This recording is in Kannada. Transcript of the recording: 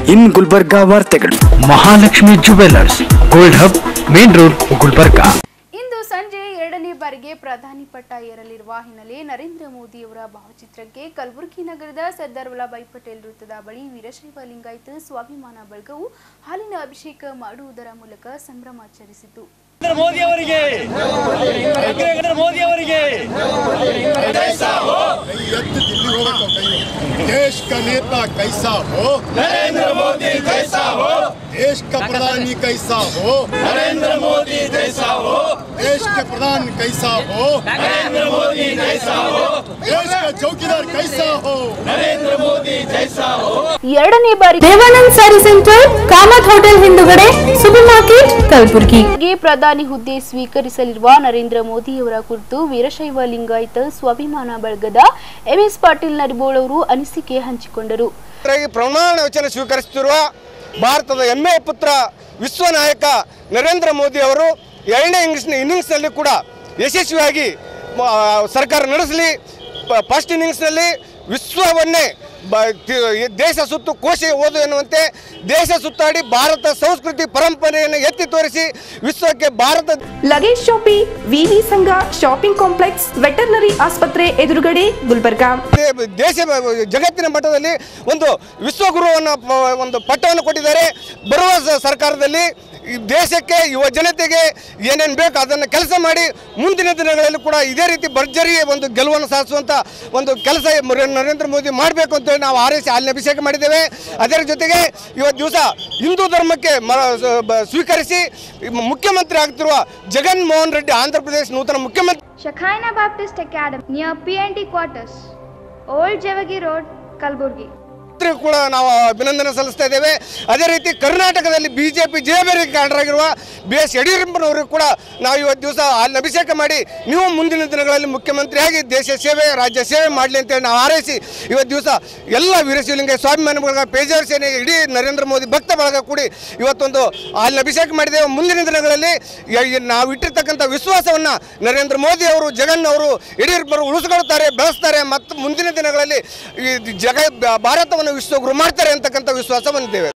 ಇನ್ ಗುಲ್ಬರ್ಗಾ ವಾರ್ತೆಗಳು Mahalakshmi jewellers gold hub main road Gulbarga ಇಂದು ಸಂಜೆ ಎರಡನೇ ಬಾರಿಗೆ ಪ್ರಧಾನಿ ಪಟ್ಟ ಏರಲಿರುವ ಹಿನ್ನೆಲೆ ನರೇಂದ್ರ ಮೋದಿಯವರ ಭಾವಚಿತ್ರಕ್ಕೆ ಕಲಬುರಗಿ ನಗರದ ಸರ್ದಾರ್ ವಲ್ಲಭಾಯ್ ಪಟೇಲ್ ವೃತ್ತದ ಬಳಿ ವೀರಶೈವ ಲಿಂಗಾಯತ ಸ್ವಾಭಿಮಾನ ಬಳಗವು ಹಾಲಿನ ಅಭಿಷೇಕ ಮಾಡುವುದರ ಮೂಲಕ ಸಂಭ್ರಮಾಚರಿಸಿತು ನರೇಂದ್ರ ಮೋದಿ ಅವರಿಗೆ ನರೇಂದ್ರ ಮೋದಿ ಅವರಿಗೆ यद्य दिल्ली हो तो कहीं देश का नेता कैसा हो नरेंद्र मोदी जैसा हो देश का प्रधानी कैसा हो नरेंद्र मोदी जैसा हो देश के प्रधान कैसा हो नरेंद्र मोदी जैसा हो देश का चौकीदार कैसा हो नरेंद्र मोदी जैसा हो ಎರಡನೇ ಬಾರಿಗೆ Devanand saree centre Kamath hotel ಹಿಂದುಗಡೆ ಸೂಪರ್ ಮಾರ್ಕೆಟ್ ಕಲಬುರಗಿ ಗೆ ಪ್ರಧಾನಿ ಹುದ್ದೆ ಸ್ವೀಕರಿಸಲಿರುವ ನರೇಂದ್ರ ಮೋದಿಯವರ ಕುರಿತು ವೀರಶೈವ ಲಿಂಗಾಯತ ಸ್ವಾಭಿಮಾನ ಬಳಗದ ಎಂಎಸ್ ಪಾಟೀಲ್ ನರಿಬೋಳ್ ಅವರು ಅನಿಸಿಕೆ ಹಂಚಿಕೊಂಡರು ರಾಗಿ ಪ್ರಮಾಣ ವಚನ ಸ್ವೀಕರಿಸುತ್ತಿರುವ ಭಾರತದ ಹೆಮ್ಮೆಯ ಪುತ್ರ ವಿಶ್ವ ನಾಯಕ ನರೇಂದ್ರ ಮೋದಿ ಅವರು ಎರಡನೇ ಇನ್ನಿಂಗ್ಸ್ ಇನ್ನಿಂಗ್ಸ್ನಲ್ಲಿ ಕೂಡ ಯಶಸ್ವಿಯಾಗಿ ಮ, ಸರ್ಕಾರ ನಡೆಸಲಿ ಫಸ್ಟ್ ಇನ್ನಿಂಗ್ಸ್ನಲ್ಲಿ ವಿಶ್ವವನ್ನೇ ಬ ತಿ- ದೇಶ ಸುತ್ತು ಕೋಶ ಓದು ಎನ್ನುವಂತೆ ದೇಶ ಸುತ್ತಾಡಿ ಭಾರತ ಸಂಸ್ಕೃತಿ ಪರಂಪರೆಯನ್ನು ಎತ್ತಿ ತೋರಿಸಿ ವಿಶ್ವಕ್ಕೆ ಭಾರತ ಲಗೇಜ್ ಶಾಪಿ ವಿವಿ ಸಂಘ ಶಾಪಿಂಗ್ ಕಾಂಪ್ಲೆಕ್ಸ್ ವೆಟರ್ನರಿ ಆಸ್ಪತ್ರೆ ಎದುರುಗಡೆ ಗುಲ್ಬರ್ಗಾ ದೇ- ದೇಶ ಜಗತ್ತಿನ ಮಟ್ಟದಲ್ಲಿ ಒಂದು ವಿಶ್ವಗುರುವನ್ನು ಪ- ಒಂದು ಪಟ್ಟವನ್ನು ಕೊಟ್ಟಿದ್ದಾರೆ ಬರುವ ಸ- ಸರ್ಕಾರದಲ್ಲಿ ಈ ದೇಶಕ್ಕೆ ಯುವ ಜನತೆಗೆ ಏನೇನು ಬೇಕು ಅದನ್ನು ಕೆಲಸ ಮಾಡಿ ಮುಂದಿನ ದಿನಗಳಲ್ಲಿ ಕೂಡ ಇದೇ ರೀತಿ ಭರ್ಜರಿ ಒಂದು ಗೆಲುವನ್ನು ಸಾಧಿಸುವಂಥ ಒಂದು ಕೆಲಸ ಮ- ನರೇಂದ್ರ ಮೋದಿ ಮಾಡಬೇಕು ಅಂತೇಳಿ ನಾವು ಆರೈಸಿ ಅಲ್ಲಿ ಅಭಿಷೇಕ ಮಾಡಿದ್ದೇವೆ ಅದರ ಜೊತೆಗೆ ಇವತ್ತು ದಿವಸ ಹಿಂದೂ ಧರ್ಮಕ್ಕೆ ಮ- ಸ- ಬ- ಸ್ವೀಕರಿಸಿ ಮುಖ್ಯಮಂತ್ರಿ ಆಗ್ತಿರುವ ಜಗನ್ ಮೋಹನ್ ರೆಡ್ಡಿ ಆಂಧ್ರ ಪ್ರದೇಶ ನೂತನ ಮುಖ್ಯಮಂತ್ರಿ Shekinah Baptist Academy near PNT quarters, Old Javagi Road, Kalburgi. ಮಂತ್ರಿಗೂ ಕೂಡ ನಾವು ಅಭಿನಂದನೆ ಸಲ್ಲಿಸ್ತಾ ಇದ್ದೇವೆ ಅದೇ ರೀತಿ ಕರ್ನಾಟಕದಲ್ಲಿ ಬಿಜೆಪಿ ಜಯಬೇರಿ ಕಾರಣರಾಗಿರುವ ಬಿ ಎಸ್ ಯಡಿಯೂರಪ್ಪನವರಿಗೂ ಕೂಡ ನಾವು ಇವತ್ತು ದಿವಸ ಅಲ್ಲಿ ಅಭಿಷೇಕ ಮಾಡಿ ನೀವು ಮುಂದಿನ ದಿನಗಳಲ್ಲಿ ಮುಖ್ಯಮಂತ್ರಿಯಾಗಿ ದೇಶ ಸೇವೆ ರಾಜ್ಯ ಸೇವೆ ಮಾಡಲಿ ಅಂತೇಳಿ ನಾವು ಹಾರೈಸಿ ಇವತ್ತು ದಿವಸ ಎಲ್ಲ ವೀರಶಿವಲಿಂಗ ಸ್ವಾಭಿಮಾನಿ ಬಳಗ ಪೇಜಾವರ ಸೇನೆ ಇಡೀ ನರೇಂದ್ರ ಮೋದಿ ಭಕ್ತ ಬಳಗ ಕೂಡಿ ಇವತ್ತೊಂದು ಅಲ್ಲಿ ಅಭಿಷೇಕ ಮಾಡಿದ್ದೇವೆ ಮುಂದಿನ ದಿನಗಳಲ್ಲಿ ಯ- ಈ ನಾವು ಇಟ್ಟಿರ್ತಕ್ಕಂಥ ವಿಶ್ವಾಸವನ್ನು ನರೇಂದ್ರ ಮೋದಿ ಅವರು ಜಗನ್ ಅವರು ಯಡಿಯೂರಪ್ಪರು ಉಳಿಸ್ಕೊಳ್ತಾರೆ ಬೆಳೆಸ್ತಾರೆ ಮತ್ತು ಮುಂದಿನ ದಿನಗಳಲ್ಲಿ ಈ ಜಗ ಭಾರತವನ್ನು ವಿಶ್ವಗುರು ಮಾಡ್ತಾರೆ ಅಂತಕ್ಕಂಥ ವಿಶ್ವಾಸ ಹೊಂದಿದ್ದೇವೆ